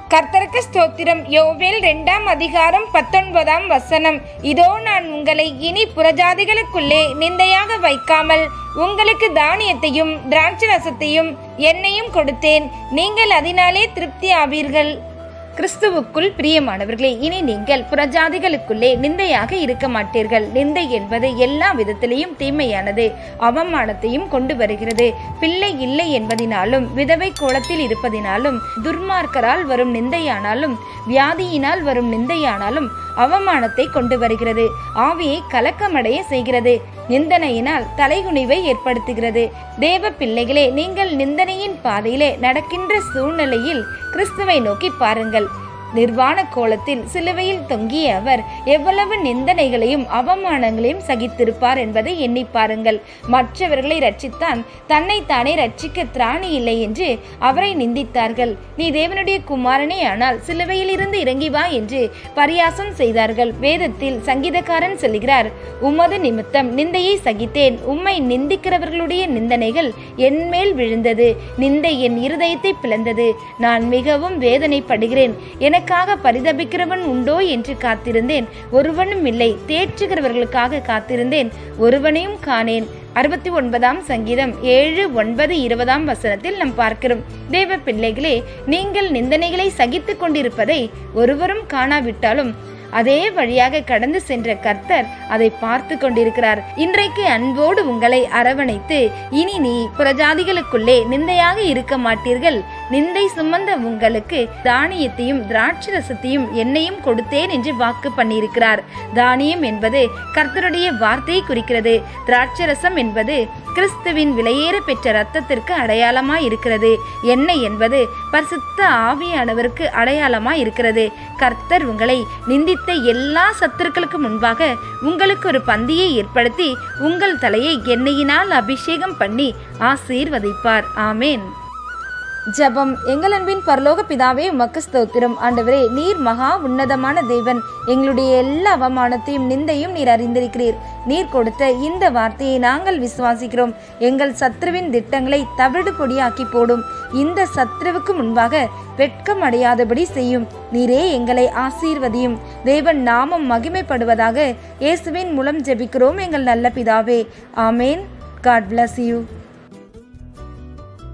கர்த்தருக்கு ஸ்தோத்திரம் யோவேல் ரெண்டாம் அதிகாரம் பத்தொன்பதாம் வசனம் இதோ நான் உங்களை இனி புறஜாதிகளுக்குள்ளே நிந்தையாக வைக்காமல் உங்களுக்கு தானியத்தையும் திராட்சரசத்தையும் எண்ணெயும் கொடுத்தேன் நீங்கள் அதனாலே திருப்தி ஆவீர்கள் கிறிஸ்துவுக்குள் பிரியமானவர்களே இனி நீங்கள் புறஜாதிகளுக்குள்ளே நிந்தையாக இருக்க மாட்டீர்கள் நிந்தை என்பது எல்லா விதத்திலையும் தீமையானது அவமானத்தையும் கொண்டு வருகிறது பிள்ளை இல்லை என்பதினாலும் விதவை கோலத்தில் இருப்பதினாலும் துர்மார்க்கரால் வரும் நிந்தையானாலும் வியாதியினால் வரும் நிந்தையானாலும் அவமானத்தை கொண்டு வருகிறது ஆவியை கலக்கமடைய செய்கிறது நிந்தனையினால் தலைகுனிவை ஏற்படுத்துகிறது தேவ பிள்ளைகளே நீங்கள் நிந்தனையின் பாதையிலே நடக்கின்ற சூழ்நிலையில் கிறிஸ்துவை நோக்கி பாருங்கள் நிர்வாண கோலத்தில் சிலுவையில் தொங்கிய அவர் எவ்வளவு நிந்தனைகளையும் அவமானங்களையும் சகித்திருப்பார் என்பதை எண்ணி பாருங்கள் மற்றவர்களை ரட்சித்தான் தன்னைத்தானே ரட்சிக்க திராணி இல்லை என்று அவரை நிந்தித்தார்கள் நீ தேவனுடைய குமாரனே ஆனால் சிலுவையில் இருந்து இறங்கி வா என்று பரியாசம் செய்தார்கள் வேதத்தில் சங்கீதக்காரன் சொல்கிறார் உமது நிமித்தம் நிந்தையை சகித்தேன் உம்மை நிந்திக்கிறவர்களுடைய நிந்தனைகள் என்மேல் விழுந்தது நிந்தை என் இருதயத்தை பிளந்தது நான் மிகவும் வேதனைப்படுகிறேன் எனக்காக பரிதபிக்கிறவன் உண்டோ என்று காத்திருந்தேன் ஒருவனும் இல்லை தேற்றுகிறவர்களுக்காக காத்திருந்தேன் ஒருவனையும் காணேன் அறுபத்தி ஒன்பதாம் சங்கீதம் ஏழு ஒன்பது இருபதாம் வசனத்தில் நாம் பார்க்கிறோம் தேவ பிள்ளைகளே நீங்கள் நிந்தனைகளை சகித்துக் கொண்டிருப்பதை ஒருவரும் காணாவிட்டாலும் அதே வழியாக கடந்து சென்ற கர்த்தர் அதை பார்த்து கொண்டிருக்கிறார் இன்றைக்கு அன்போடு உங்களை அரவணைத்து இனி நீ புறஜாதிகளுக்குள்ளே நிந்தையாக இருக்க மாட்டீர்கள் நிந்தை சுமந்த உங்களுக்கு தானியத்தையும் திராட்சரசத்தையும் எண்ணெயும் கொடுத்தேன் என்று வாக்கு பண்ணியிருக்கிறார் தானியம் என்பது கர்த்தருடைய வார்த்தையை குறிக்கிறது திராட்சரசம் என்பது கிறிஸ்துவின் விலையேற பெற்ற ரத்தத்திற்கு அடையாளமாய் இருக்கிறது எண்ணெய் என்பது பரிசுத்த ஆவியானவருக்கு அடையாளமாய் இருக்கிறது கர்த்தர் உங்களை நிந்தித்த எல்லா சத்துருக்களுக்கு முன்பாக உங்களுக்கு ஒரு பந்தியை ஏற்படுத்தி உங்கள் தலையை எண்ணெயினால் அபிஷேகம் பண்ணி ஆசீர்வதிப்பார் ஆமேன் ஜபம் எங்கள் அன்பின் பரலோக பிதாவே உமக்கு ஸ்தோத்திரம் ஆண்டவரே நீர் மகா உன்னதமான தேவன் எங்களுடைய எல்லா அவமானத்தையும் நிந்தையும் நீர் அறிந்திருக்கிறீர் நீர் கொடுத்த இந்த வார்த்தையை நாங்கள் விசுவாசிக்கிறோம் எங்கள் சத்ருவின் திட்டங்களை தவிடு பொடியாக்கி போடும் இந்த சத்ருவுக்கு முன்பாக வெட்கம் அடையாதபடி செய்யும் நீரே எங்களை ஆசீர்வதியும் தேவன் நாமம் மகிமைப்படுவதாக இயேசுவின் மூலம் ஜெபிக்கிறோம் எங்கள் நல்ல பிதாவே ஆமேன் காட் bless யூ